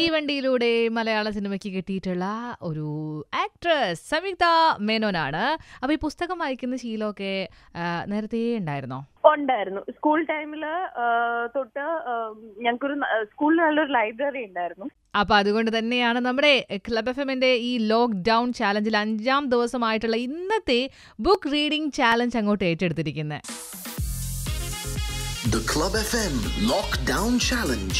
തീവണ്ടിയിലൂടെ മലയാള സിനിമയ്ക്ക് കിട്ടിയിട്ടുള്ള ഒരു ആക്ട്രസ് സംയുക്ത മേനോനാണ് അപ്പൊ ഈ പുസ്തകം വായിക്കുന്ന ശീലമൊക്കെ ആ, നേരത്തെ ഉണ്ടായിരുന്നോ ഉണ്ടായിരുന്നു സ്കൂൾ ടൈമില് തൊട്ട് ഞങ്ങൾക്കൊരു സ്കൂളിൽ നല്ലൊരു ലൈബ്രറി ഉണ്ടായിരുന്നു അപ്പൊ അതുകൊണ്ട് തന്നെയാണ് നമ്മുടെ ക്ലബ് എഫ് എമ്മിന്റെ ഈ ലോക്ക് ഡൗൺ ചാലഞ്ചിൽ അഞ്ചാം ദിവസമായിട്ടുള്ള ഇന്നത്തെ ബുക്ക് റീഡിംഗ് ചാലഞ്ച് അങ്ങോട്ട് ഏറ്റെടുത്തിരിക്കുന്നത് The Club FM Lockdown Challenge.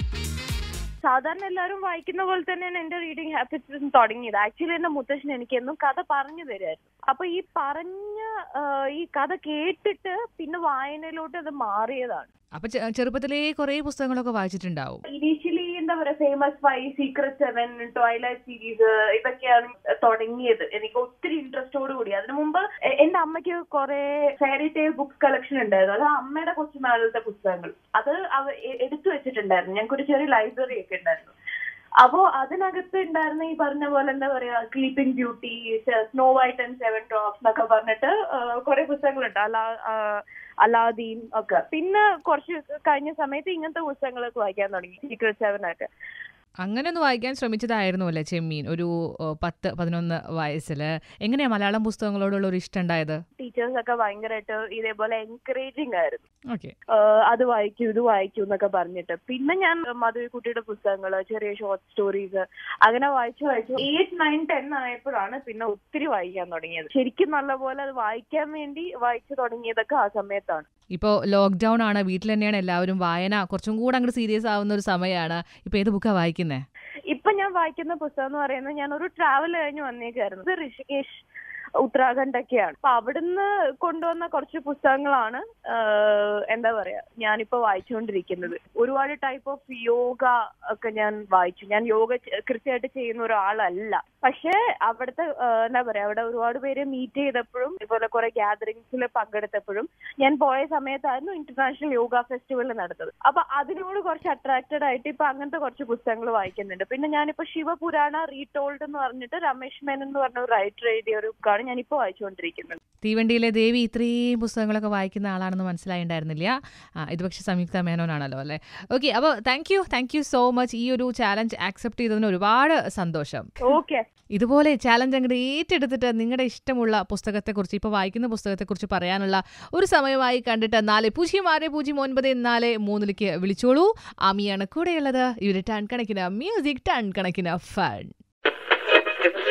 സാധാരണ എല്ലാവരും വായിക്കുന്ന പോലെ തന്നെയാണ് എന്റെ റീഡിങ് ഹാബിറ്റ്സ് തുടങ്ങിയത് ആക്ച്വലി എന്റെ മുത്തശ്ശൻ എനിക്ക് എന്നും കഥ പറഞ്ഞു തരുമായിരുന്നു അപ്പൊ ഈ പറഞ്ഞ ആ, ഈ കഥ കേട്ടിട്ട് പിന്നെ വായനയിലോട്ട് അത് മാറിയതാണ് അപ്പൊ ചെ- ചെറുപ്പത്തിലേ കുറെ പുസ്തകങ്ങളൊക്കെ വായിച്ചിട്ടുണ്ടാവും ഇനീഷ്യലി എന്താ പറയാ Famous Five Secret Seven Twilight series ഇതൊക്കെയാണ് തുടങ്ങിയത് എനിക്ക് ഒത്തിരി ഇൻട്രസ്റ്റോട് കൂടി അതിനു മുമ്പ് എ- എന്റെ അമ്മയ്ക്ക് കുറെ ഫെയറി ടെയിൽ ബുക്സ് കളക്ഷൻ ഉണ്ടായിരുന്നു അത് അമ്മയുടെ കൊച്ചുനാളിലത്തെ പുസ്തകങ്ങൾ അത് അവ എ- എടുത്തു വെച്ചിട്ടുണ്ടായിരുന്നു ഞങ്ങൾക്കൊരു ചെറിയ ലൈബ്രറി ഒക്കെ ഉണ്ടായിരുന്നു അപ്പോ അതിനകത്ത് ഉണ്ടായിരുന്ന ഈ പറഞ്ഞ പോലെ എന്താ പറയാ Sleeping Beauty Snow White and seven drops എന്നൊക്കെ പറഞ്ഞിട്ട് കുറെ പുസ്തകങ്ങളുണ്ട് അലാ ആ, അലാദീൻ ഒക്കെ പിന്നെ കുറച്ച് കഴിഞ്ഞ സമയത്ത് ഇങ്ങനത്തെ പുസ്തകങ്ങളൊക്കെ വായിക്കാൻ തുടങ്ങി സീക്രട്ട് സെവൻ ഒക്കെ അങ്ങനെ ഒന്ന് വായിക്കാൻ ശ്രമിച്ചതായിരുന്നു അല്ലേ ചെമ്മീൻ ഒരു ഓ, പത്ത് പതിനൊന്ന് വയസ്സിൽ എങ്ങനെയാ മലയാളം പുസ്തകങ്ങളോടുള്ള ഒരു ഇഷ്ടം ഉണ്ടായത് ടീച്ചേഴ്സ് ഒക്കെ ഭയങ്കരമായിട്ട് ഇതേപോലെ എൻകറേജിങ് ആയിരുന്നു ഓക്കെ ആഹ് അത് വായിക്കൂ ഇത് വായിക്കൂ എന്നൊക്കെ പറഞ്ഞിട്ട് പിന്നെ ഞാൻ മധുവിക്കുട്ടിയുടെ പുസ്തകങ്ങൾ ചെറിയ ഷോർട്ട് സ്റ്റോറീസ് അങ്ങനെ വായിച്ചു വായിച്ചു എയ്റ്റ് നയൻ ടെൻ ആയപ്പോഴാണ് പിന്നെ ഒത്തിരി വായിക്കാൻ തുടങ്ങിയത് ശരിക്കും നല്ലപോലെ അത് വായിക്കാൻ വേണ്ടി വായിച്ചു തുടങ്ങിയതൊക്കെ ആ സമയത്താണ് ഇപ്പോൾ ലോക്ക്ഡൗൺ ആണ് വീട്ടിൽ തന്നെയാണ് എല്ലാവരും വായന കുറച്ചും കൂടെ അങ്ങോട്ട് സീരിയസ് ആവുന്ന ഒരു സമയമാണ് ഇപ്പൊ ഏത് ബുക്കാ വായിക്കുന്നത് ഇപ്പൊ ഞാൻ വായിക്കുന്ന പുസ്തകം എന്ന് പറയുന്നത് ഞാൻ ഒരു ട്രാവൽ കഴിഞ്ഞ് വന്നേക്കായിരുന്നു ഇത് ഋഷികേശ് ഉത്തരാഖണ്ഡ് ഒക്കെയാണ് അപ്പൊ അവിടുന്ന് കൊണ്ടുവന്ന കുറച്ച് പുസ്തകങ്ങളാണ് ആഹ് എന്താ പറയാ ഞാനിപ്പോ വായിച്ചുകൊണ്ടിരിക്കുന്നത് ഒരുപാട് ടൈപ്പ് ഓഫ് യോഗ ഒക്കെ ഞാൻ വായിച്ചു ഞാൻ യോഗ ചെ- കൃത്യമായിട്ട് ചെയ്യുന്ന ഒരാളല്ല പക്ഷേ അവിടുത്തെ ആഹ് എന്താ പറയാ അവിടെ ഒരുപാട് പേര് മീറ്റ് ചെയ്തപ്പോഴും ഇതുപോലെ കുറെ ഗ്യാതറിങ്സിൽ പങ്കെടുത്തപ്പോഴും ഞാൻ പോയ സമയത്തായിരുന്നു ഇന്റർനാഷണൽ യോഗ ഫെസ്റ്റിവൽ നടത്തത് അപ്പൊ അതിനോട് കുറച്ച് അട്രാക്റ്റഡ് ആയിട്ട് ഇപ്പൊ അങ്ങനത്തെ കുറച്ച് പുസ്തകങ്ങൾ വായിക്കുന്നുണ്ട് പിന്നെ ഞാനിപ്പോ ശിവപുരാണ റീടോൾഡ് എന്ന് പറഞ്ഞിട്ട് രമേശ് മേനൻ എന്ന് പറഞ്ഞ ഒരു റൈറ്റർ എഴുതിയ ഒരു ബുക്കാണ് ഞാനിപ്പോ വായിച്ചുകൊണ്ടിരിക്കുന്നത് തീവണ്ടിയിലെ ദേവി ഇത്രയും പുസ്തകങ്ങളൊക്കെ വായിക്കുന്ന ആളാണെന്ന് മനസ്സിലായിണ്ടായിരുന്നില്ല ആ, ഇത് പക്ഷേ സംയുക്ത മേനോനാണല്ലോ അല്ലേ ഓക്കെ അപ്പോൾ thank you thank you so much ഈ ഒരു ചാലഞ്ച് ആക്സെപ്റ്റ് ചെയ്തതിന് ഒരുപാട് സന്തോഷം ഓക്കെ ഇതുപോലെ ചാലഞ്ച് അങ്ങോട്ട് ഏറ്റെടുത്തിട്ട് നിങ്ങളുടെ ഇഷ്ടമുള്ള പുസ്തകത്തെക്കുറിച്ച് ഇപ്പോൾ വായിക്കുന്ന പുസ്തകത്തെക്കുറിച്ച് പറയാനുള്ള ഒരു സമയമായി കണ്ടിട്ട് നാല് പൂജ്യം ആറ് പൂജ്യം ഒൻപത് നാല് മൂന്നിലേക്ക് വിളിച്ചോളൂ ആമിയാണ് കൂടെയുള്ളത് ഇവര് ടൺ കണക്കിന് മ്യൂസിക് ടൺ കണക്കിന് ഫൺ